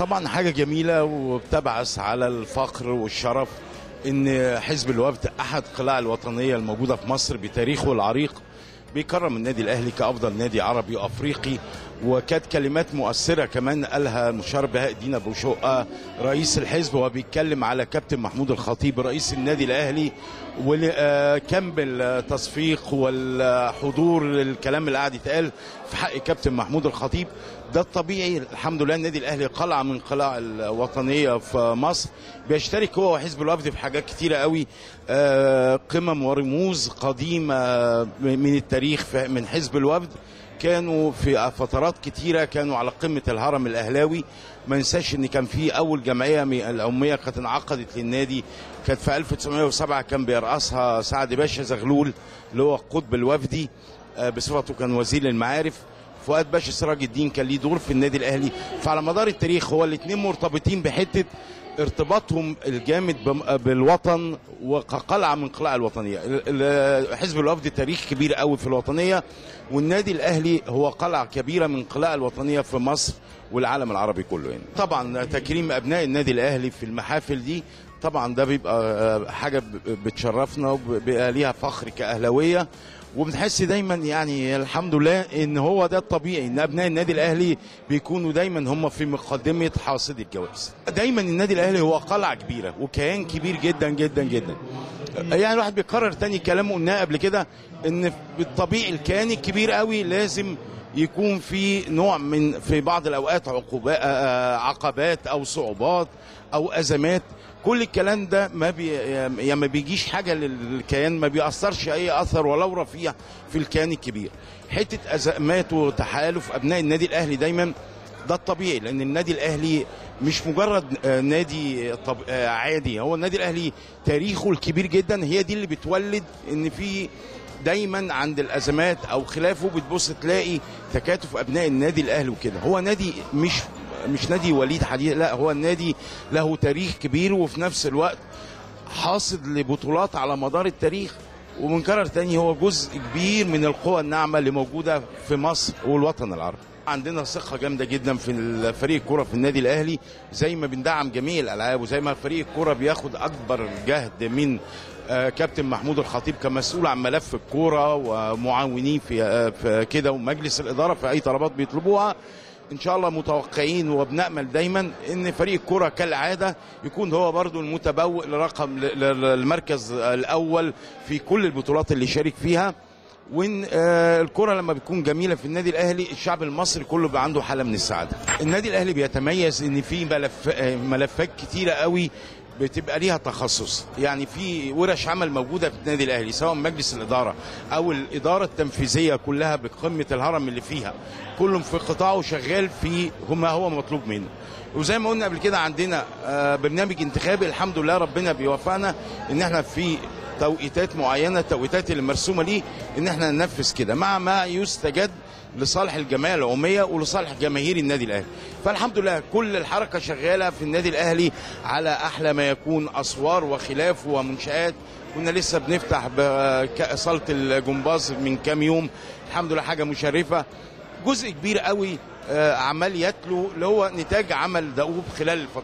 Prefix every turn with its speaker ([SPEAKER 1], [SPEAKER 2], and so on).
[SPEAKER 1] طبعا حاجة جميلة وبتبعث على الفخر والشرف ان حزب الوفد احد قلاع الوطنية الموجودة في مصر بتاريخه العريق بيكرم النادي الاهلي كافضل نادي عربي وافريقي وكانت كلمات مؤثره كمان قالها المشار بهاء الدين ابو شقه رئيس الحزب وهو بيتكلم على كابتن محمود الخطيب رئيس النادي الاهلي وكم بالتصفيق والحضور الكلام اللي قاعد يتقال في حق كابتن محمود الخطيب ده الطبيعي الحمد لله النادي الاهلي قلعه من قلاع الوطنيه في مصر بيشترك هو وحزب الوفد في حاجات كتيره قوي قمم ورموز قديمه من التاريخ من حزب الوفد كانوا في فترات كتيرة كانوا على قمة الهرم الأهلاوي ما ننساش ان كان في اول جمعية العمومية كانت انعقدت للنادي كانت في 1907 كان بيرأسها سعد باشا زغلول اللي هو القطب الوفدي بصفته كان وزير المعارف فؤاد باشا سراج الدين كان ليه دور في النادي الاهلي فعلى مدار التاريخ هو الاثنين مرتبطين بحته ارتباطهم الجامد بالوطن وكقلعه من قلاع الوطنيه حزب الوفد تاريخ كبير قوي في الوطنيه والنادي الاهلي هو قلعه كبيره من قلاع الوطنيه في مصر والعالم العربي كله يعني طبعا تكريم ابناء النادي الاهلي في المحافل دي طبعا ده بيبقى حاجه بتشرفنا وبيبقى ليها فخر كاهلاويه وبنحس دايما يعني الحمد لله ان هو ده الطبيعي ان ابناء النادي الاهلي بيكونوا دايما هم في مقدمه حاصد الجوائز دايما النادي الاهلي هو قلعه كبيره وكيان كبير جدا جدا جدا يعني الواحد بيكرر تاني كلام قلناه قبل كده ان بالطبيعي الكيان الكبير قوي لازم يكون في نوع من في بعض الاوقات عقوبات عقبات او صعوبات او ازمات كل الكلام ده ما بي يعني ما بيجيش حاجه للكيان ما بيأثرش اي اثر ولو رفيع في الكيان الكبير حته ازمات وتحالف ابناء النادي الاهلي دايما ده الطبيعي لان النادي الاهلي مش مجرد نادي طب عادي هو النادي الاهلي تاريخه الكبير جدا هي دي اللي بتولد ان في دايما عند الازمات او خلافه بتبص تلاقي تكاتف ابناء النادي الاهلي وكده هو نادي مش مش نادي وليد حديد لا هو النادي له تاريخ كبير وفي نفس الوقت حاصد لبطولات على مدار التاريخ وبنكرر تاني هو جزء كبير من القوى الناعمه اللي موجوده في مصر والوطن العربي عندنا ثقة جامدة جدا في فريق الكرة في النادي الأهلي زي ما بندعم جميع الألعاب وزي ما فريق الكرة بياخد أكبر جهد من كابتن محمود الخطيب كمسؤول عن ملف الكوره ومعاونين في, في كده ومجلس الاداره في اي طلبات بيطلبوها ان شاء الله متوقعين وبنامل دايما ان فريق الكره كالعاده يكون هو برضو المتبوئ لرقم المركز الاول في كل البطولات اللي شارك فيها وان الكره لما بتكون جميله في النادي الاهلي الشعب المصري كله بيبقى عنده حاله من السعاده النادي الاهلي بيتميز ان في ملف ملفات كتيره قوي بتبقى ليها تخصص يعني في ورش عمل موجوده في النادي الاهلي سواء مجلس الاداره او الاداره التنفيذيه كلها بقمه الهرم اللي فيها كلهم في قطاعه شغال في ما هو مطلوب منه وزي ما قلنا قبل كده عندنا برنامج انتخابي الحمد لله ربنا بيوفقنا ان احنا في توقيتات معينه التوقيتات اللي مرسومه ليه ان احنا ننفذ كده مع ما يستجد لصالح الجمعيه العموميه ولصالح جماهير النادي الاهلي فالحمد لله كل الحركه شغاله في النادي الاهلي على احلى ما يكون اسوار وخلاف ومنشات كنا لسه بنفتح صاله الجمباز من كام يوم الحمد لله حاجه مشرفه جزء كبير قوي عمال يتلو اللي هو نتاج عمل دؤوب خلال الفتره